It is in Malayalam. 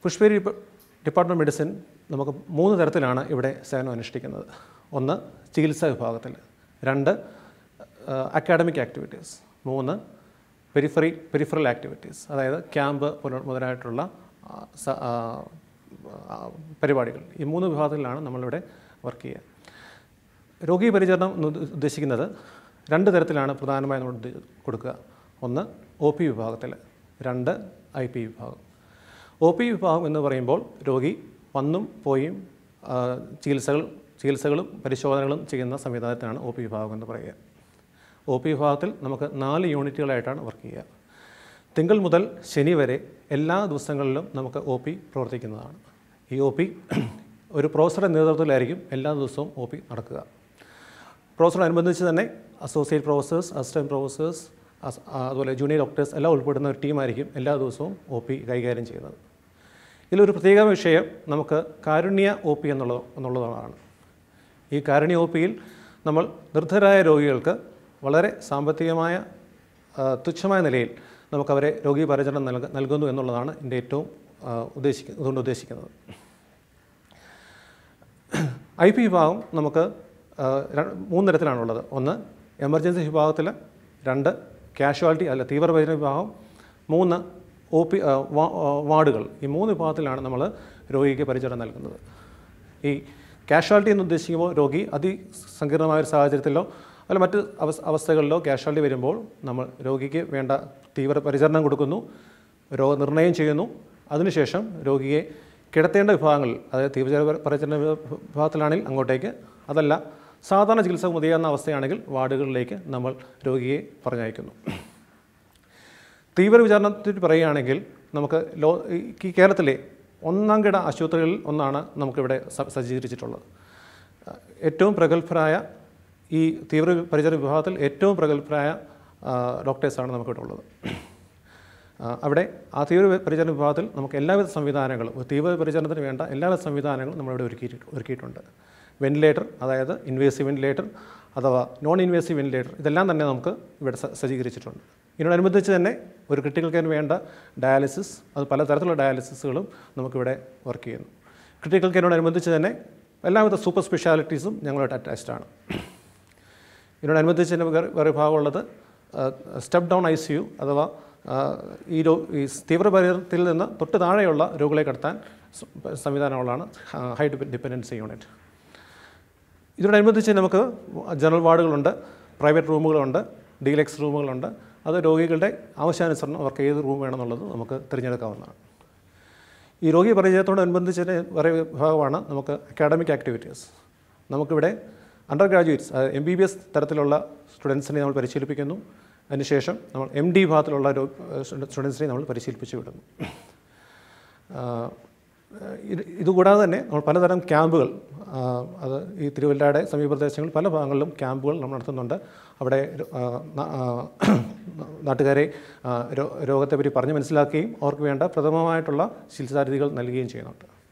പുഷ്പേരി ഡിപ്പാർട്ട്മെൻറ്റ് മെഡിസിൻ നമുക്ക് മൂന്ന് തരത്തിലാണ് ഇവിടെ സേവനം അനുഷ്ഠിക്കുന്നത് ഒന്ന് ചികിത്സാ വിഭാഗത്തിൽ രണ്ട് അക്കാഡമിക് ആക്ടിവിറ്റീസ് മൂന്ന് പെരിഫറി പെരിഫറൽ ആക്ടിവിറ്റീസ് അതായത് ക്യാമ്പ് പുന- മുതലായിട്ടുള്ള ആ, സ- ആ, ആ, പരിപാടികൾ ഈ മൂന്ന് വിഭാഗത്തിലാണ് നമ്മളിവിടെ വർക്ക് ചെയ്യുക രോഗീ പരിചരണം എന്ന് ഉദ്ദ- ഉദ്ദേശിക്കുന്നത് രണ്ട് തരത്തിലാണ് പ്രധാനമായും നമ്മൾ ഉദ്ദ- കൊടുക്കുക ഒന്ന് ഒ പി വിഭാഗത്തിൽ രണ്ട് ഐ പി വിഭാഗം ഒ പി വിഭാഗം എന്ന് പറയുമ്പോൾ രോഗി വന്നും പോയും ആ, ചികിത്സകൾ ചികിത്സകളും പരിശോധനകളും ചെയ്യുന്ന സംവിധാനത്തിനാണ് ഒ പി വിഭാഗം എന്ന് പറയുക ഒ പി വിഭാഗത്തിൽ നമുക്ക് നാല് യൂണിറ്റുകളായിട്ടാണ് വർക്ക് ചെയ്യുക തിങ്കൾ മുതൽ ശനി വരെ എല്ലാ ദിവസങ്ങളിലും നമുക്ക് ഒ പി പ്രവർത്തിക്കുന്നതാണ് ഈ ഒ പി ഒരു പ്രൊഫസറുടെ നേതൃത്വത്തിലായിരിക്കും എല്ലാ ദിവസവും ഒ പി നടക്കുക പ്രൊഫസറോടനുബന്ധിച്ച് തന്നെ അസോസിയേറ്റ് പ്രൊഫസേഴ്സ് അസിസ്റ്റൻറ്റ് പ്രൊഫസേഴ്സ് അസ്- ആ, അതുപോലെ ജൂനിയർ ഡോക്ടേഴ്സ് എല്ലാം ഉൾപ്പെടുന്ന ഒരു ടീമായിരിക്കും എല്ലാ ദിവസവും ഒ പി കൈകാര്യം ചെയ്യുന്നത് ഇതിലൊരു പ്രത്യേക വിഷയം നമുക്ക് കാരുണ്യ ഒ പി എന്നുള്ളത് എന്നുള്ളതാണ് ഈ കാരുണ്യ ഒ പിയിൽ നമ്മൾ നിർദ്ധരായ രോഗികൾക്ക് വളരെ സാമ്പത്തികമായ ആ, തുച്ഛമായ നിലയിൽ നമുക്കവരെ രോഗി പരിചരണം നൽക നൽകുന്നു എന്നുള്ളതാണ് എൻ്റെ ഏറ്റവും ആ, ഉദ്ദേശിക്ക ഇതുകൊണ്ട് ഉദ്ദേശിക്കുന്നത് ഐ പി വിഭാഗം നമുക്ക് ആ, ര- മൂന്ന് തരത്തിലാണുള്ളത് ഒന്ന് എമർജൻസി വിഭാഗത്തിൽ രണ്ട് കാഷ്വാലിറ്റി അല്ല തീവ്രപരിചരണ വിഭാഗം മൂന്ന് ഒ പി ആ, വാ- ആ, വാർഡുകൾ ഈ മൂന്ന് വിഭാഗത്തിലാണ് നമ്മൾ രോഗിക്ക് പരിചരണം നൽകുന്നത് ഈ കാഷ്വാലിറ്റി എന്ന് ഉദ്ദേശിക്കുമ്പോൾ രോഗി അതിസങ്കീർണമായ ഒരു സാഹചര്യത്തിലോ അല്ല മറ്റ് അവസ് അവസ്ഥകളിലോ കാഷ്വാലിറ്റി വരുമ്പോൾ നമ്മൾ രോഗിക്ക് വേണ്ട തീവ്ര പരിചരണം കൊടുക്കുന്നു രോഗനിർണയം ചെയ്യുന്നു അതിനുശേഷം രോഗിയെ കിടത്തേണ്ട വിഭാഗങ്ങളിൽ അതായത് തീവ്ര പരിചരണ വിഭാഗത്തിലാണെങ്കിൽ അങ്ങോട്ടേക്ക് അതല്ല സാധാരണ ചികിത്സ മതിയാകുന്ന അവസ്ഥയാണെങ്കിൽ വാർഡുകളിലേക്ക് നമ്മൾ രോഗിയെ പറഞ്ഞയക്കുന്നു തീവ്ര വിചാരണത്തിൽ പറയുകയാണെങ്കിൽ നമുക്ക് ലോ ഈ കേരളത്തിലെ ഒന്നാം കിട ആശുപത്രികളിൽ ഒന്നാണ് നമുക്കിവിടെ സ- സജ്ജീകരിച്ചിട്ടുള്ളത് അഹ് ഏറ്റവും പ്രഗത്ഭരായ ഈ തീവ്ര പരിചരണ വിഭാഗത്തിൽ ഏറ്റവും പ്രഗത്ഭരായ ആ, ഡോക്ടേഴ്സാണ് നമുക്കിവിടെ ഉള്ളത് ആ, അവിടെ ആ തീവ്ര പരിചരണ വിഭാഗത്തിൽ നമുക്ക് എല്ലാവിധ സംവിധാനങ്ങളും തീവ്ര പരിചരണത്തിന് വേണ്ട എല്ലാവിധ സംവിധാനങ്ങളും നമ്മളിവിടെ ഒരുക്കിയിട്ട് ഒരുക്കിയിട്ടുണ്ട് വെന്റിലേറ്റർ അതായത് ഇൻവേസീവ് വെന്റിലേറ്റർ അഥവാ നോൺ ഇൻവേസീവ് വെന്റിലേറ്റർ ഇതെല്ലാം തന്നെ നമുക്ക് ഇവിടെ സ- സജ്ജീകരിച്ചിട്ടുണ്ട് ഇതിനോടനുബന്ധിച്ച് തന്നെ ഒരു ക്രിട്ടിക്കൽ കെയറിന് വേണ്ട ഡയാലിസിസ് അത് പലതരത്തിലുള്ള ഡയാലിസിസുകളും നമുക്കിവിടെ വർക്ക് ചെയ്യുന്നു ക്രിട്ടിക്കൽ കെയറിനോടനുബന്ധിച്ച് തന്നെ എല്ലാവിധ സൂപ്പർ സ്പെഷ്യാലിറ്റീസും ഞങ്ങളായിട്ട് അറ്റാച്ച്ഡ് ആണ് ഇതിനോടനുബന്ധിച്ച് തന്നെ വേറെ വേറെ ഭാഗമുള്ളത് step down I C U അഥവാ ആ, ഈ രോ ഈ തീവ്രപരിചരണത്തിൽ നിന്ന് തൊട്ട് താഴെയുള്ള രോഗികളെ കടത്താൻ സ- സംവിധാനമുള്ളതാണ് ഹൈ ഡിപ്പെൻഡൻസി യൂണിറ്റ് ഇതിനോടനുബന്ധിച്ച് നമുക്ക് ജനറൽ വാർഡുകളുണ്ട് പ്രൈവറ്റ് റൂമുകളുണ്ട് ഡീലക്സ് റൂമുകളുണ്ട് അത് രോഗികളുടെ ആവശ്യാനുസരണം അവർക്ക് ഏത് റൂം വേണമെന്നുള്ളത് നമുക്ക് തിരഞ്ഞെടുക്കാവുന്നതാണ് ഈ രോഗി പരിചയത്തോടനുബന്ധിച്ച് വേറെ വിഭാഗമാണ് നമുക്ക് അക്കാഡമിക് ആക്ടിവിറ്റീസ് നമുക്കിവിടെ under graduates M B B S തരത്തിലുള്ള സ്റ്റുഡൻസിനെ നമ്മൾ പരിശീലിപ്പിക്കുന്നു അതിനുശേഷം നമ്മൾ എം ഡി വിഭാഗത്തിലുള്ള സ്റ്റുഡൻസിനെ നമ്മൾ പരിശീലിപ്പിച്ച് വിടുന്നു ആഹ് ഇത് ഇതുകൂടാതെ തന്നെ നമ്മൾ പലതരം ക്യാമ്പുകൾ ആഹ് അത് ഈ തിരുവല്ലയുടെ സമീപ പ്രദേശങ്ങളിൽ പല ഭാഗങ്ങളിലും ക്യാമ്പുകൾ നമ്മൾ നടത്തുന്നുണ്ട് അവിടെ രോ- ആഹ് ന- ആഹ് നാട്ടുകാരെ ആഹ് രോ- രോഗത്തെപ്പറ്റി പറഞ്ഞ് മനസ്സിലാക്കുകയും അവർക്ക് വേണ്ട പ്രഥമമായിട്ടുള്ള ചികിത്സാരീതികൾ നൽകുകയും ചെയ്യുന്നുണ്ട്